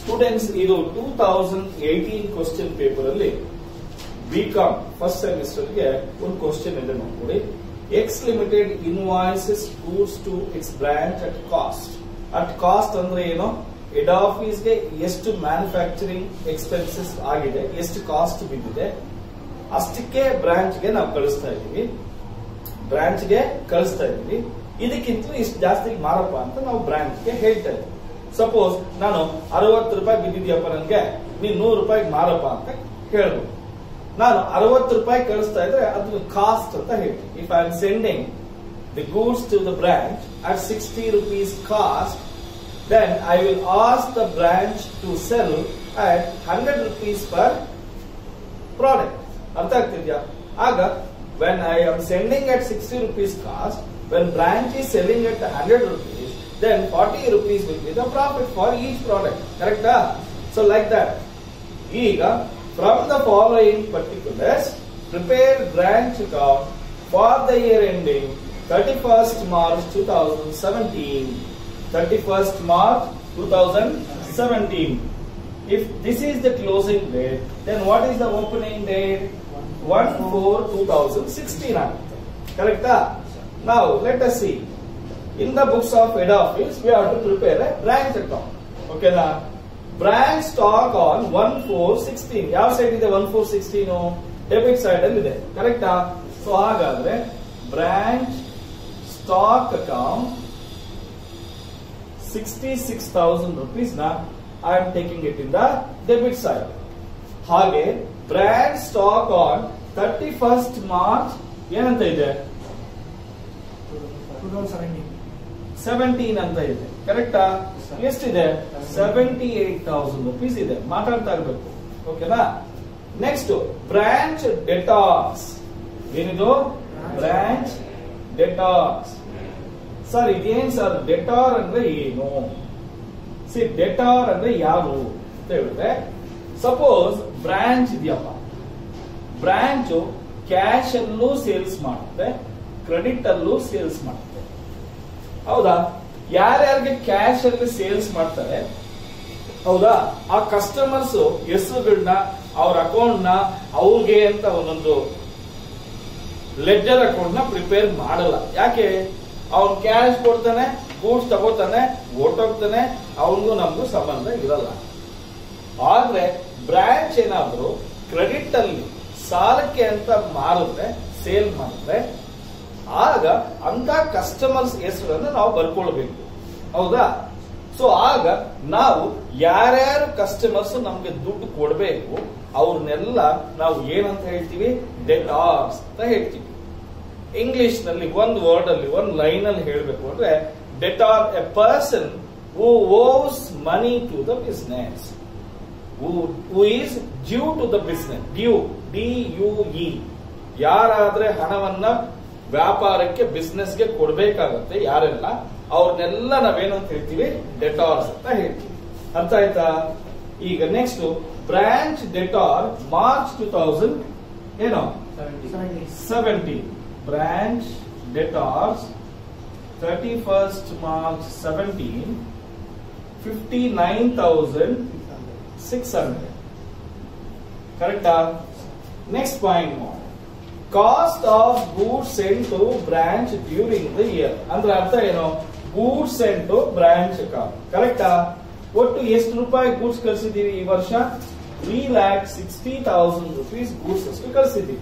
Students ಇದು two thousand eighteen question paper ಅಲ್ಲಿ BCom first ಸೆಮಿಸ್ಟರ್ಗೆ ಒಂದು ಕ್ವಶನ್ ಇದೆ ನೋಡ್ಕೊಡಿ X limited invoices goods to its branch at cost at cost ಅಂದ್ರೆ ಏನು ಹೆಡ್ ಆಫೀಸ್ಗೆ ಎಷ್ಟು ಮ್ಯಾನುಫ್ಯಾಕ್ಚರಿಂಗ್ ಎಕ್ಸ್ಪೆನ್ಸಸ್ ಆಗಿದೆ ಎಷ್ಟು ಕಾಸ್ಟ್ ಬಿದ್ದಿದೆ ಅಷ್ಟಕ್ಕೆ ಬ್ರಾಂಚ್ಗೆ ನಾವು ಕಳಿಸ್ತಾ ಇದೀವಿ ಬ್ರಾಂಚ್ಗೆ ಕಳಿಸ್ತಾ ಇದೀವಿ ಇದಕ್ಕಿಂತಲೂ ಇಷ್ಟು ಜಾಸ್ತಿ ಮಾರಪ್ಪ ಅಂತ ನಾವು ಬ್ರಾಂಚ್ಗೆ ಹೇಳ್ತಾ ಇದ್ದೀವಿ ಸಪೋಸ್ ನಾನು ಅರವತ್ತು ರೂಪಾಯಿ ಬಿದ್ದಿದ್ಯಪ್ಪ ನನಗೆ ನೀನ್ ನೂರು ರೂಪಾಯಿ ಮಾರಪ್ಪ ಅಂತ ಹೇಳ್ಬೋದು ನಾನು ಅರವತ್ತು ರೂಪಾಯಿ ಕಳಿಸ್ತಾ ಇದ್ರೆ ಅದು ಕಾಸ್ಟ್ ಅಂತ ಹೇಳ್ತೀನಿ if I am sending the goods to the branch at sixty rupees cost then I will ask the branch to sell at hundred rupees per product ಅರ್ಥ ಆಗ್ತಿದ್ಯಾ ಆಗ when I am sending at sixty rupees cost when branch is selling at hundred rupees then forty rupees will be the profit for each product ಕರೆಕ್ಟಾ so like that ಈಗ from the following particulars prepare branch account for the year ending thirty first March two thousand seventeen thirty first March two thousand seventeen If this is the closing date, then what is the opening date? 1 4 2016 ಆಗುತ್ತೆ ಕರೆಕ್ಟಾ Now let us see. In the books of head office, we have to prepare a branch account. Okay na? Branch stock on 1 4 16. ಯಾವ side ಇದೆ 1 4 16 debit side ಅಲ್ಲಿ ಇದೆ ಕರೆಕ್ಟಾ so ಹಾಗಾದ್ರೆ branch stock account sixty six thousand rupees ನ I am taking it in the debit side ಹಾಗೆ brand stock on thirty first March ಏನಂತ ಇದೆ ಸೆವೆಂಟೀನ್ ಅಂತ ಇದೆ ಕರೆಕ್ಟಾ ಎಷ್ಟಿದೆ ಸೆವೆಂಟಿ ಏಟ್ ತೌಸಂಡ್ ರುಪೀಸ್ ಇದೆ ಮಾತಾಡ್ತಾ ಇರ್ಬೇಕು ಓಕೆನಾ ನೆಕ್ಸ್ಟ್ ಬ್ರಾಂಚ್ ಡೆಟಾರ್ಸ್ ಏನಿದು ಬ್ರಾಂಚ್ ಡೆಟಾರ್ಸ್ ಸರ್ ಇದೇನ್ ಸರ್ ಡೆಟಾರ್ ಅಂದ್ರೆ ಏನು ಸಿ ಡೆಟಾರ್ ಅಂದ್ರೆ ಯಾರು ಅಂತ ಹೇಳಿದ್ರೆ ಸಪೋಸ್ ಬ್ರಾಂಚ್ ಇದೆಯಪ್ಪ ಬ್ರಾಂಚ್ ಕ್ಯಾಶ್ ಅಲ್ಲೂ ಸೇಲ್ಸ್ ಮಾಡುತ್ತೆ ಕ್ರೆಡಿಟ್ ಅಲ್ಲೂ ಸೇಲ್ಸ್ ಮಾಡುತ್ತೆ ಹೌದಾ ಯಾರ್ಯಾರಿಗೆ ಕ್ಯಾಶ್ ಅಲ್ಲಿ ಸೇಲ್ಸ್ ಮಾಡ್ತಾರೆ ಹೌದಾ ಆ ಕಸ್ಟಮರ್ಸ್ ಹೆಸರುಗಳನ್ನ ಅವ್ರ ಅಕೌಂಟ್ ನ ಅವ್ರಿಗೆ ಅಂತ ಒಂದೊಂದು ಲೆಡ್ಜರ್ ಅಕೌಂಟ್ ನ ಪ್ರಿಪೇರ್ ಮಾಡಲ್ಲ ಯಾಕೆ ಅವ್ನ್ ಕ್ಯಾಶ್ ಕೊಡ್ತಾನೆ ಗೂಡ್ಸ್ ತಗೋತಾನೆ ಹೊರ್ಟೋಗ್ತಾನೆ ಅವನಿಗೂ ನಮಗೂ ಸಂಬಂಧ ಇರಲ್ಲ ಆದ್ರೆ ಬ್ರಾಂಚ್ ಏನಾದ್ರು ಕ್ರೆಡಿಟ್ ಅಲ್ಲಿ ಸಾಲಕ್ಕೆ ಅಂತ ಮಾರಿದ್ರೆ ಸೇಲ್ ಮಾಡಿದ್ರೆ ಆಗ ಅಂತ ಕಸ್ಟಮರ್ಸ್ ಹೆಸರನ್ನು ನಾವು ಬರ್ಕೊಳ್ಬೇಕು ಹೌದಾ ಸೊ ಆಗ ನಾವು ಯಾರ್ಯಾರು ಕಸ್ಟಮರ್ಸ್ ನಮ್ಗೆ ದುಡ್ಡು ಕೊಡಬೇಕು ಅವ್ರನ್ನೆಲ್ಲ ನಾವು ಏನಂತ ಹೇಳ್ತೀವಿ ಡೆಟಾರ್ಸ್ ಅಂತ ಹೇಳ್ತೀವಿ ಇಂಗ್ಲಿಷ್ ನಲ್ಲಿ ಒಂದು ವರ್ಡ್ ಅಲ್ಲಿ ಒಂದು ಲೈನ್ ಅಲ್ಲಿ ಹೇಳಬೇಕು ಅಂದ್ರೆ debtor a person who owes money to the business who is due to the business due D U E ಯಾರಾದ್ರೆ ಹಣವನ್ನ ವ್ಯಾಪಾರಕ್ಕೆ ಬಿಸ್ನೆಸ್ಗೆ ಕೊಡ್ಬೇಕಾಗತ್ತೆ ಯಾರೆಲ್ಲ ಅವ್ರನ್ನೆಲ್ಲ ನಾವೇನಂತ ಹೇಳ್ತೀವಿ ಡೆಟಾರ್ಸ್ ಅಂತ ಹೇಳ್ತೀವಿ ಅರ್ಥ ಆಯ್ತಾ ಈಗ next branch debtor March two thousand ಏನು seventeen branch debtors thirty first March seventeen fifty nine thousand six hundred ಕರೆಕ್ಟಾ next point cost of goods sent to branch during the year ಅಂದ್ರೆ ಅರ್ಥ ಏನು goods sent to branch account ಕರೆಕ್ಟಾ ಒಟ್ಟು ಎಷ್ಟು ರೂಪಾಯಿ goods ಕಳಿಸಿದೀವಿ ಈ ವರ್ಷ three lakh sixty thousand rupees goods ಅಷ್ಟು ಕಳಿಸಿದೀವಿ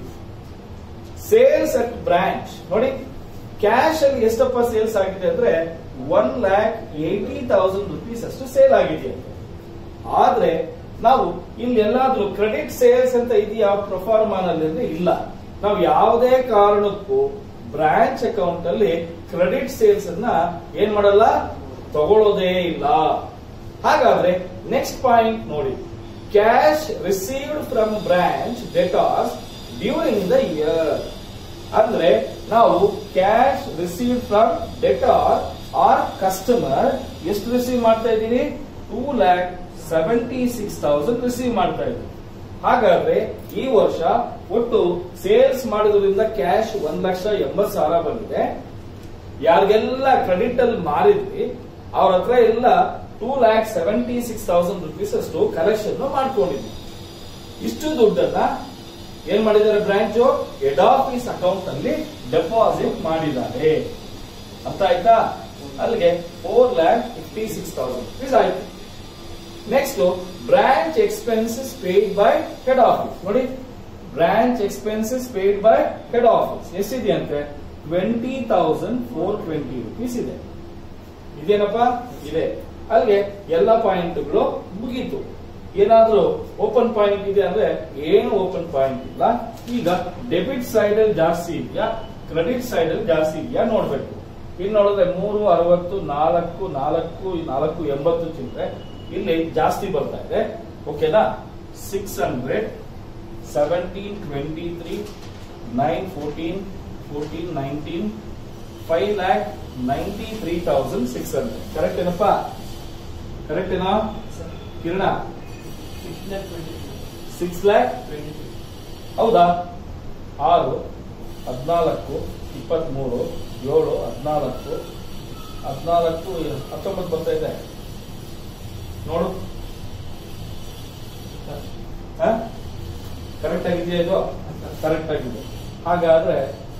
ಸೇಲ್ಸ್ ಅಟ್ ಬ್ರಾಂಚ್ ನೋಡಿ ಕ್ಯಾಶ್ ಅಲ್ಲಿ ಎಷ್ಟಪ್ಪ ಸೇಲ್ಸ್ ಆಗಿದೆ ಅಂದ್ರೆ one lac eighty thousand rupees ಅಷ್ಟು ಸೇಲ್ ಆಗಿದೆ ಆದ್ರೆ ನಾವು ಇಲ್ಲಿ ಎಲ್ಲಾದ್ರೂ ಕ್ರೆಡಿಟ್ ಸೇಲ್ಸ್ ಅಂತ ಇದೆಯಾ ಪ್ರೊಫಾರ್ಮಾನಲ್ಲಿ ಅಂದ್ರೆ ಇಲ್ಲ ನಾವು ಯಾವುದೇ ಕಾರಣಕ್ಕೂ ಬ್ರಾಂಚ್ ಅಕೌಂಟ್ ಅಲ್ಲಿ ಕ್ರೆಡಿಟ್ ಸೇಲ್ಸ್ ಅನ್ನ ಏನ್ ಮಾಡಲ್ಲ ತಗೊಳ್ಳೋದೇ ಇಲ್ಲ ಹಾಗಾದ್ರೆ ನೆಕ್ಸ್ಟ್ ಪಾಯಿಂಟ್ ನೋಡಿ cash received from branch debtors during the year ಅಂದ್ರೆ ನಾವು cash receive from debtor or customer ಎಷ್ಟು ರಿಸೀವ್ ಮಾಡ್ತಾ ಇದ್ದೀವಿ two lakh seventy six thousand receive ಮಾಡ್ತಾ ಇದ್ದೀವಿ ಹಾಗಾದ್ರೆ ಈ ವರ್ಷ ಒಟ್ಟು ಸೇಲ್ಸ್ ಮಾಡೋದ್ರಿಂದ ಕ್ಯಾಶ್ ಒಂದ್ ಲಕ್ಷ ಎಂಬತ್ ಸಾವಿರ ಬಂದಿದೆ ಯಾರಿಗೆಲ್ಲ ಕ್ರೆಡಿಟ್ ಅಲ್ಲಿ ಮಾರಿದ್ವಿ ಅವ್ರ ಹತ್ರ ಎಲ್ಲ two lakh seventy six thousand rupees ಅಷ್ಟು ಕಲೆಕ್ಷನ್ ಮಾಡ್ಕೊಂಡಿದ್ವಿ ಇಷ್ಟು ದುಡ್ಡನ್ನ ಏನ್ ಮಾಡಿದ್ದಾರೆ ಬ್ರಾಂಚ್ ಹೆಡ್ ಆಫೀಸ್ ಅಕೌಂಟ್ ಅಲ್ಲಿ ಡೆಪಾಸಿಟ್ ಮಾಡಿದ್ದಾರೆ ಅರ್ಥ ಆಯ್ತಾ ಅಲ್ಲಿಗೆ four lakh fifty six thousand rupees ಆಯ್ತು next branch expenses paid by head office ನೋಡಿ branch expenses paid by head office ಎಷ್ಟಿದೆಯಂತೆ twenty thousand four twenty rupees ಇದೆ ಇದೇನಪ್ಪ ಇದೆ ಅಲ್ಲಿಗೆ ಎಲ್ಲ ಪಾಯಿಂಟ್ಗಳು ಮುಗೀತು ಏನಾದ್ರೂ ಓಪನ್ ಪಾಯಿಂಟ್ ಇದೆ ಅಂದ್ರೆ ಏನು ಓಪನ್ ಪಾಯಿಂಟ್ ಇಲ್ಲ ಈಗ ಡೆಬಿಟ್ ಸೈಡ್ ಅಲ್ಲಿ ಜಾಸ್ತಿ ಇದೆಯಾ ಕ್ರೆಡಿಟ್ ಸೈಡ್ ಅಲ್ಲಿ ಜಾಸ್ತಿ ಇದೆಯಾ ನೋಡ್ಬೇಕು ಇಲ್ಲಿ ನೋಡಿದ್ರೆ ಮೂರು ಅರವತ್ತು ನಾಲ್ಕು ನಾಲ್ಕು ನಾಲ್ಕು ಎಂಬತ್ತು ಚಿಲ್ಲರೆ ಇಲ್ಲಿ ಜಾಸ್ತಿ ಬರ್ತಾ ಇದೆ ಓಕೆನಾ six hundred seventeen twenty three nine fourteen fourteen nineteen five lakh ninety three thousand six hundred correct ಏನಪ್ಪ ಕರೆಕ್ಟ್ ಏನಾ ಕಿರಣ ಸಿಕ್ಸ್ ಲ್ಯಾಕ್ ಹೌದಾ ಆರು ಹದಿನಾಲ್ಕು ಇಪ್ಪತ್ಮೂರು ಏಳು ಹದಿನಾಲ್ಕು ಹದಿನಾಲ್ಕು ಹತ್ತೊಂಬತ್ತು ಬರ್ತಾ ಇದೆ ನೋಡು ಕರೆಕ್ಟ್ ಆಗಿದೆಯಾ ಇದು ಕರೆಕ್ಟ್ ಆಗಿದೆ ಹಾಗಾದ್ರೆ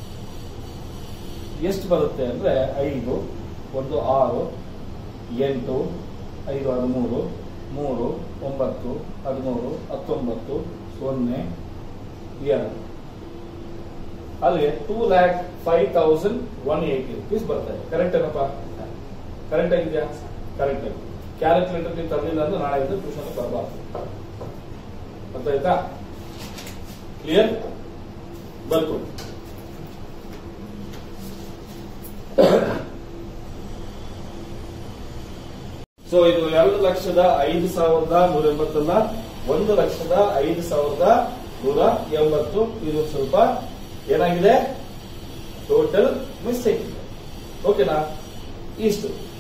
ಎಷ್ಟು ಬರುತ್ತೆ ಅಂದ್ರೆ ಐದು ಒಂದು ಆರು ಎಂಟು ಐದು ಹದಿಮೂರು ಮೂರು ಒಂಬತ್ತು ಹದಿಮೂರು ಹತ್ತೊಂಬತ್ತು ಸೊನ್ನೆ ಎರಡು ಅಲ್ಲಿಗೆ two lakh five thousand one eighty rupees ಬರ್ತಾ ಇದೆ ಕರೆಕ್ಟ್ ಏನಪ್ಪ ಕರೆಕ್ಟ್ ಆಗಿದೆಯಾ ಕರೆಕ್ಟ್ ಆಗಿದೆ ಕ್ಯಾಲ್ಕುಲೇಟರ್ ನೀವು ತರಲಿಲ್ಲ ಅಂದ್ರೆ ನಾಳೆ ಟ್ಯೂಷನ್ ಬರಬಾರ್ದು ಗೊತ್ತಾಯ್ತಾ ಕ್ಲಿಯರ್ ಬರ್ಕೊಳ್ಳಿ ಸೊ ಇದು ಎರಡು ಲಕ್ಷದ ಐದು ಸಾವಿರದ ನೂರ ಎಂಬತ್ತಲ್ಲ ಒಂದು ಲಕ್ಷದ ಐದು ಸಾವಿರದ ನೂರ ಎಂಬತ್ತು ಇದು ಸ್ವಲ್ಪ ಏನಾಗಿದೆ ಟೋಟಲ್ ಮಿಸ್ಟೇಕ್ ಓಕೆನಾ ಇಷ್ಟು